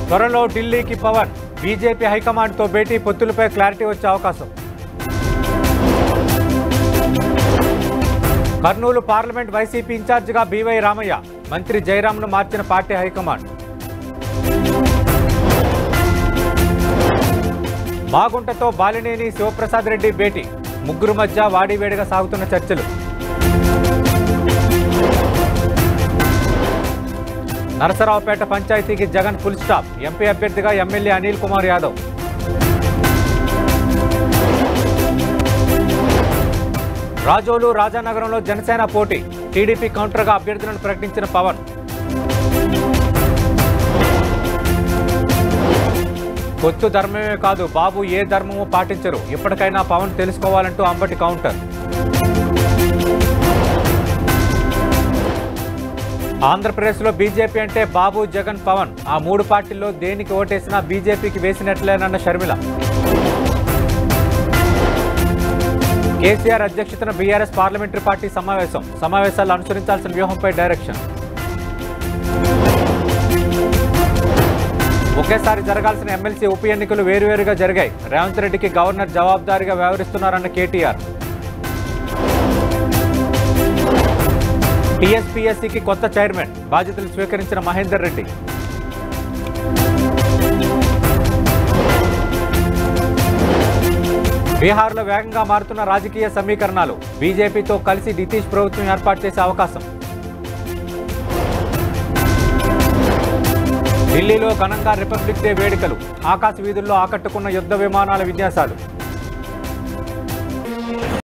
త్వరలో ఢిల్లీకి పవన్ బీజేపీ హైకమాండ్తో భేటీ పొత్తులపై క్లారిటీ వచ్చే అవకాశం కర్నూలు పార్లమెంట్ వైసీపీ ఇన్ఛార్జిగా బీవై రామయ్య మంత్రి జయరాంను మార్చిన పార్టీ హైకమాండ్ మాగుంటతో బాలినేని శివప్రసాద్ రెడ్డి భేటీ ముగ్గురు మధ్య వాడివేడిగా సాగుతున్న చర్చలు నరసరావుపేట పంచాయతీకి జగన్ ఫుల్ స్టాప్ ఎంపీ అభ్యర్థిగా ఎమ్మెల్యే అనిల్ కుమార్ యాదవ్ రాజోలు రాజానగరంలో జనసేన పోటీ టీడీపీ కౌంటర్గా అభ్యర్థులను ప్రకటించిన పవన్ కొత్తు ధర్మమే కాదు బాబు ఏ ధర్మము పాటించరు ఇప్పటికైనా పవన్ తెలుసుకోవాలంటూ అంబటి కౌంటర్ ఆంధ్రప్రదేశ్లో బీజేపీ అంటే బాబు జగన్ పవన్ ఆ మూడు పార్టీల్లో దేనికి ఓటేసినా బీజేపీకి వేసినట్లేనన్న షర్మిల కేసీఆర్ అధ్యక్షతన బీఆర్ఎస్ పార్లమెంటరీ పార్టీ సమావేశం సమావేశాలు అనుసరించాల్సిన వ్యూహంపై డైరెక్షన్ ఒకేసారి జరగాల్సిన ఎమ్మెల్సీ ఉప ఎన్నికలు వేరువేరుగా జరిగాయి రేవంత్ రెడ్డికి గవర్నర్ జవాబుదారీగా వ్యవహరిస్తున్నారన్న కేటీఆర్ టీఎస్పీఎస్సీకి కొత్త చైర్మన్ బాధ్యతలు స్వీకరించిన మహేందర్ రెడ్డి బీహార్లో వేగంగా మారుతున్న రాజకీయ సమీకరణాలు బీజేపీతో కలిసి నితీష్ ప్రభుత్వం ఏర్పాటు చేసే అవకాశం ఢిల్లీలో ఘనంగా రిపబ్లిక్ డే వేడుకలు ఆకాశ వీధుల్లో ఆకట్టుకున్న యుద్ధ విమానాల విన్యాసాలు